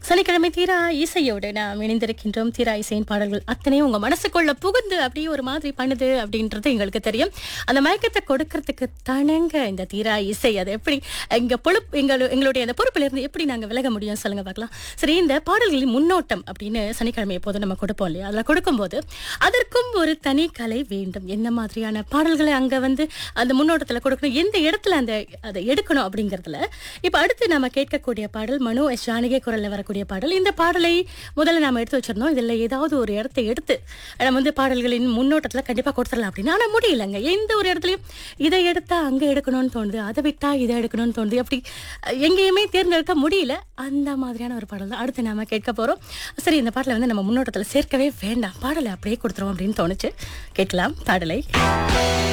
சனிக்கிழமை தீரா இசையோடு நாம் இணைந்திருக்கின்றோம் தீரா இசையின் பாடல்கள் அத்தனையும் உங்க மனசுக்குள்ள புகுந்து அப்படியே ஒரு மாதிரி பண்ணுது அப்படின்றது எங்களுக்கு தெரியும் அந்த மயக்கத்தை கொடுக்கறதுக்கு தனங்க இந்த தீரா இசை அது எப்படி எங்க பொழுப்பு எங்கள் எங்களுடைய அந்த பொறுப்பில் இருந்து எப்படி நாங்க விலக முடியும் சொல்லுங்க பார்க்கலாம் சரி இந்த பாடல்களின் முன்னோட்டம் அப்படின்னு சனிக்கிழமை எப்போதும் நம்ம கொடுப்போம் இல்லையா அதில் கொடுக்கும்போது அதற்கும் ஒரு தனி கலை வேண்டும் என்ன மாதிரியான பாடல்களை அங்க வந்து அந்த முன்னோட்டத்துல கொடுக்கணும் எந்த இடத்துல அந்த அதை எடுக்கணும் அப்படிங்கறதுல இப்ப அடுத்து நாம கேட்கக்கூடிய பாடல் மனு எஸ் ஜானகி குரல்ல வரக்கூடிய பாடல் இந்த பாடலை முதல்ல நாம எடுத்து வச்சிருந்தோம் இதுல ஏதாவது ஒரு இடத்தை எடுத்து நம்ம வந்து பாடல்களின் முன்னோட்டத்துல கண்டிப்பா கொடுத்துடலாம் அப்படின்னு ஆனா முடியலங்க எந்த ஒரு இடத்துலயும் இதை எடுத்தா அங்க எடுக்கணும்னு தோணுது அதை விட்டா இதை எடுக்கணும்னு தோணுது அப்படி அஹ், எங்கேயுமே தேர்ந்தெடுக்க முடியல அந்த மாதிரியான ஒரு பாடல் தான் அடுத்து நாம கேட்க போறோம் சரி இந்த பாடலை வந்து நம்ம முன்னோட்டத்துல சேர்க்கவே வேண்டாம் பாடலை அப்படியே கொடுத்துருவோம் அப்படின்னு தோணுச்சு கேட்கலாம் பாடலை